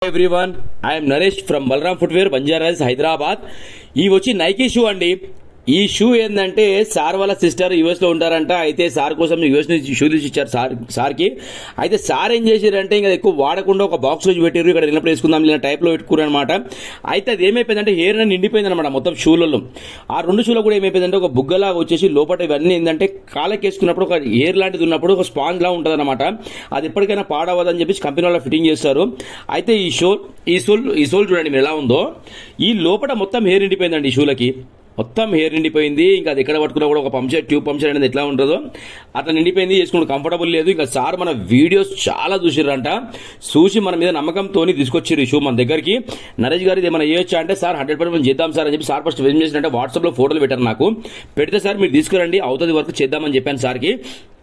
everyone I'm Naresh from Balaram footwear Banjaras Hyderabad ఈ వచ్చి Nike shoe అండి ఈ షూ ఏంటంటే సార్ వాళ్ళ సిస్టర్ యుఎస్ లో ఉంటారంట అయితే సార్ కోసం యుఎస్ నుంచి షూ తీసి ఇచ్చారు సార్ సార్ కి అయితే సార్ ఏం చేశారంటే ఇంకా ఎక్కువ వాడకుండా ఒక బాక్స్ లో పెట్టారు ఇక్కడ వెళ్ళినప్పుడు వేసుకుందాం ఇలా టైప్ లో పెట్టుకున్నారు అనమాట అయితే అది ఏమైపోయిందంటే హెయిర్ అని నిండిపోయింది అనమాట మొత్తం షూలలో ఆ రెండు షూలో కూడా ఏమైపోయిందంటే ఒక బుగ్గలాగా వచ్చేసి లోపల ఇవన్నీ ఏంటంటే కాళ్ళకి వేసుకున్నప్పుడు ఒక హెయిర్ లాంటిది ఉన్నప్పుడు ఒక స్పాంజ్ లా ఉంటుంది అనమాట అది ఎప్పటికైనా పాడవదని చెప్పేసి కంపెనీ వాళ్ళు ఫిట్టింగ్ చేస్తారు అయితే ఈ షో ఈ సోల్ ఈ సోల్ చూడండి మీరు ఎలా ఉందో ఈ లోపల మొత్తం హెయిర్ నిండిపోయిందండి ఈ షూలకి మొత్తం హెయిర్ నిండిపోయింది ఇంకా అది ఎక్కడ పట్టుకున్నా కూడా ఒక పంచర్ ట్యూబ్ పంచర్ అనేది ఎట్లా ఉంటుందో అట్లా నిండిపోయింది చేసుకుంటే కంఫర్టబుల్ లేదు ఇంకా సార్ మన వీడియోస్ చాలా చూసిర్రంట చూసి మన మీద నమ్మకంతో తీసుకొచ్చారు ఈ షూ మన దగ్గరికి నరేష్ గారు ఇది ఏమైనా చేయొచ్చా అంటే సార్ హండ్రెడ్ పర్సెంట్ చేద్దాం సార్ అని చెప్పి సార్ ఫస్ట్ ఏం చేసినట్టే వాట్సాప్ లో ఫోటోలు పెట్టారు నాకు పెడితే సార్ మీరు తీసుకురండి అవుతుంది వర్క్ చేద్దామని చెప్పాను సార్కి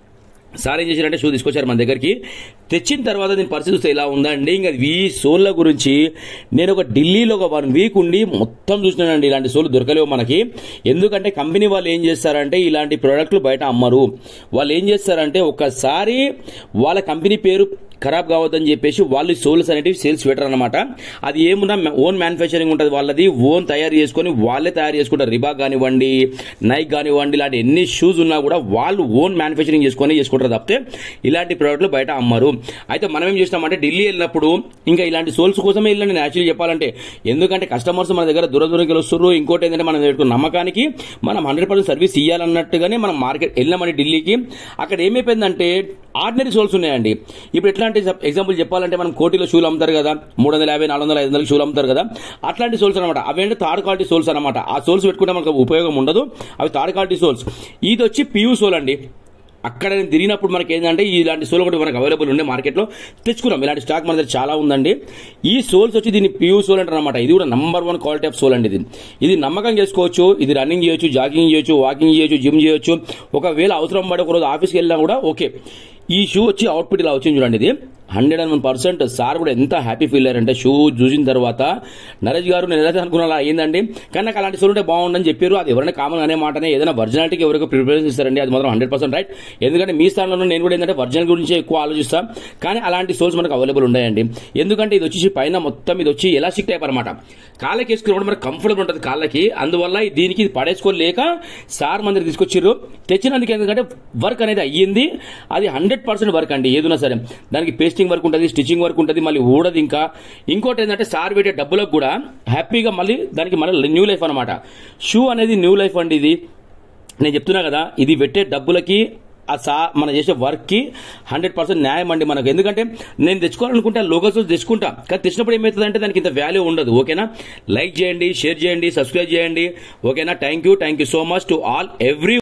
సార్ ఏం చేశారంటే షూ తీసుకొచ్చారు మన దగ్గరికి తెచ్చిన తర్వాత దీని పరిస్థితి చూస్తే ఇలా ఉందండి ఇంకా ఈ సోళ్ళ గురించి నేను ఒక ఢిల్లీలో ఒక వన్ వీక్ ఉండి మొత్తం చూసినానండి ఇలాంటి సోలు దొరకలేవు మనకి ఎందుకంటే కంపెనీ వాళ్ళు ఏం చేస్తారంటే ఇలాంటి ప్రోడక్ట్లు బయట అమ్మరు వాళ్ళు ఏం చేస్తారంటే ఒకసారి వాళ్ళ కంపెనీ పేరు ఖరాబ్ కావద్దని చెప్పేసి వాళ్ళు సోల్స్ అనేటివి సేల్స్ పెట్టరు అనమాట అది ఏమున్నా ఓన్ మ్యానుఫ్యాక్చరింగ్ ఉంటుంది వాళ్ళది ఓన్ తయారు చేసుకొని వాళ్ళే తయారు చేసుకుంటారు రిబాక్ కానివ్వండి నైక్ కానివ్వండి ఇలాంటి ఎన్ని షూస్ ఉన్నా కూడా వాళ్ళు ఓన్ మ్యానుఫ్యాక్చరింగ్ చేసుకొని చేసుకుంటారు తప్పితే ఇలాంటి ప్రోడక్ట్లు బయట అమ్మరు అయితే మనం ఏం చేస్తామంటే ఢిల్లీ వెళ్ళినప్పుడు ఇంకా ఇలాంటి సోల్స్ కోసమే వెళ్ళండి నేను యాక్చువల్లీ చెప్పాలంటే ఎందుకంటే కస్టమర్స్ మన దగ్గర దూరం దూరంకి వస్తారు ఇంకోటి ఏంటంటే మనం పెట్టుకున్న నమ్మకానికి మనం హండ్రెడ్ పర్సెంట్ సర్వీస్ ఇవ్వాలన్నట్టుగానే మనం మార్కెట్ వెళ్ళామండి ఢిల్లీకి అక్కడ ఏమైపోయిందంటే ఆర్డినరీ సోల్స్ ఉన్నాయండి ఇప్పుడు ఎట్లాంటి ఎగ్జాంపుల్ చెప్పాలంటే మనం కోటిలో షూలు అమ్ముతారు కదా మూడు వందల యాభై నాలుగు వందల ఐదు వందల షూలు అమ్ముతారు కదా అట్లాంటి సోల్స్ అనమాట అవేంటి థర్డ్ క్వాలిటీ సోల్స్ అనమాట ఆ సోల్స్ పెట్టుకుంటే మనకు ఉపయోగం ఉండదు అవి థర్డ్ క్వాలిటీ సోల్స్ ఇది వచ్చి పియూ సోల్ అండి అక్కడ నేను తిరిగినప్పుడు మనకి ఏంటంటే ఇలాంటి సోల్ ఒకటి మనకు అవైలబుల్ ఉండే మార్కెట్లో తెచ్చుకున్నాం ఇలాంటి స్టాక్ మన దగ్గర చాలా ఉందండి ఈ సోల్స్ వచ్చి దీన్ని ప్యూ సోల్ అంటారు అనమాట ఇది కూడా number one quality of sole అండి ఇది ఇది నమ్మకం చేసుకోవచ్చు ఇది రన్నింగ్ చేయొచ్చు జాగింగ్ చేయొచ్చు వాకింగ్ చేయొచ్చు జిమ్ చేయొచ్చు ఒకవేళ అవసరం పడి ఒక రోజు ఆఫీస్కి వెళ్ళినా కూడా ఓకే ఈ షూ వచ్చి అవుట్పుట్ ఇలా వచ్చింది చూడండి ఇది hundred and one percent sir కూడా ఎంత హ్యాపీ ఫీల్ అయ్యారంటే షూ చూసిన తర్వాత నరేష్ గారు నేను ఏదైతే అనుకున్నా అలా అయిందండి కానీ నాకు అలాంటి సోల్ ఉంటే బాగుందని చెప్పారు అది ఎవరైనా కామన్ అనే మాటనే ఏదైనా ఒరిజినాలిటీకి ఎవరికి ప్రిఫరెన్స్ ఇస్తారండి అది మాత్రం హండ్రెడ్ పర్సెంట్ రైట్ ఎందుకంటే మీ స్థానంలో నేను కూడా ఏంటంటే ఒరిజినల్ గురించి ఎక్కువ ఆలోచిస్తాం కానీ అలాంటి సోల్స్ మనకు అవైలబుల్ ఉన్నాయండి ఎందుకంటే ఇది వచ్చేసి పైన మొత్తం ఇది వచ్చి ఎలాస్టిక్ టైప్ అనమాట కాళ్ళకి వేసుకున్నప్పుడు మనకు కంఫర్టబుల్ ఉంటుంది కాళ్ళకి అందువల్ల దీనికి ఇది పడేసుకోలేక సార్ మందికి తీసుకొచ్చారు తెచ్చినందుకు ఎందుకంటే వర్క్ అనేది అయ్యింది అది హండ్రెడ్ పర్సెంట్ వర్క్ అండి ఏదైనా సరే దానికి పేస్టింగ్ వర్క్ ఉంటుంది స్టిచ్చింగ్ వర్క్ ఉంటుంది మళ్ళీ ఊడదు ఇంకా ఇంకోటి ఏంటంటే సార్ పెట్టే డబ్బులకు కూడా హ్యాపీగా మళ్ళీ దానికి మళ్ళీ న్యూ లైఫ్ అనమాట షూ అనేది న్యూ లైఫ్ అండి ఇది నేను చెప్తున్నా కదా ఇది పెట్టే డబ్బులకి ఆ సా మనం చేసే వర్క్ కి హండ్రెడ్ పర్సెంట్ న్యాయం అండి మనకు ఎందుకంటే నేను తెచ్చుకోవాలనుకుంటే లోకల్స్ తెచ్చుకుంటా కానీ తెచ్చినప్పుడు ఏమవుతుంది అంటే దానికి ఇంత వాల్యూ ఉండదు ఓకేనా లైక్ చేయండి షేర్ చేయండి సబ్స్క్రైబ్ చేయండి ఓకేనా thank you thank you so much to all every